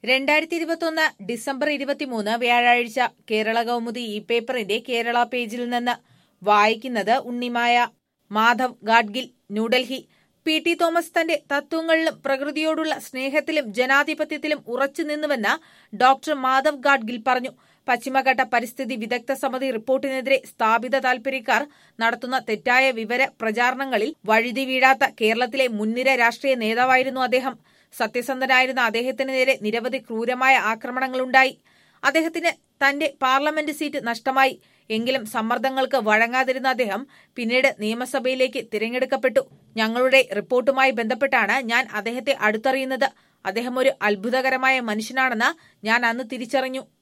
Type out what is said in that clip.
രണ്ടായിരത്തി ഇരുപത്തൊന്ന് ഡിസംബർ ഇരുപത്തിമൂന്ന് വ്യാഴാഴ്ച കേരള കൗമുദി ഇ പേപ്പറിന്റെ കേരള പേജിൽ നിന്ന് വായിക്കുന്നത് ഉണ്ണിമായ മാധവ് ഗാഡ്ഗിൽ ന്യൂഡൽഹി പി ടി തോമസ് തന്റെ തത്വങ്ങളിലും പ്രകൃതിയോടുള്ള സ്നേഹത്തിലും ജനാധിപത്യത്തിലും ഉറച്ചു നിന്നുവെന്ന് ഡോക്ടർ മാധവ് ഗാഡ്ഗിൽ പറഞ്ഞു പശ്ചിമഘട്ട പരിസ്ഥിതി വിദഗ്ധ സമിതി റിപ്പോർട്ടിനെതിരെ സ്ഥാപിത താൽപര്യക്കാർ നടത്തുന്ന തെറ്റായ വിവര പ്രചാരണങ്ങളിൽ വഴുതി വീഴാത്ത കേരളത്തിലെ മുൻനിര രാഷ്ട്രീയ നേതാവായിരുന്നു അദ്ദേഹം സത്യസന്ധനായിരുന്ന അദ്ദേഹത്തിന് നേരെ നിരവധി ക്രൂരമായ ആക്രമണങ്ങളുണ്ടായി അദ്ദേഹത്തിന് തന്റെ പാർലമെന്റ് സീറ്റ് നഷ്ടമായി എങ്കിലും സമ്മർദ്ദങ്ങൾക്ക് വഴങ്ങാതിരുന്ന അദ്ദേഹം പിന്നീട് നിയമസഭയിലേക്ക് തിരഞ്ഞെടുക്കപ്പെട്ടു ഞങ്ങളുടെ റിപ്പോർട്ടുമായി ബന്ധപ്പെട്ടാണ് ഞാൻ അദ്ദേഹത്തെ അടുത്തറിയുന്നത് അദ്ദേഹം ഒരു അത്ഭുതകരമായ മനുഷ്യനാണെന്ന് ഞാൻ അന്ന് തിരിച്ചറിഞ്ഞു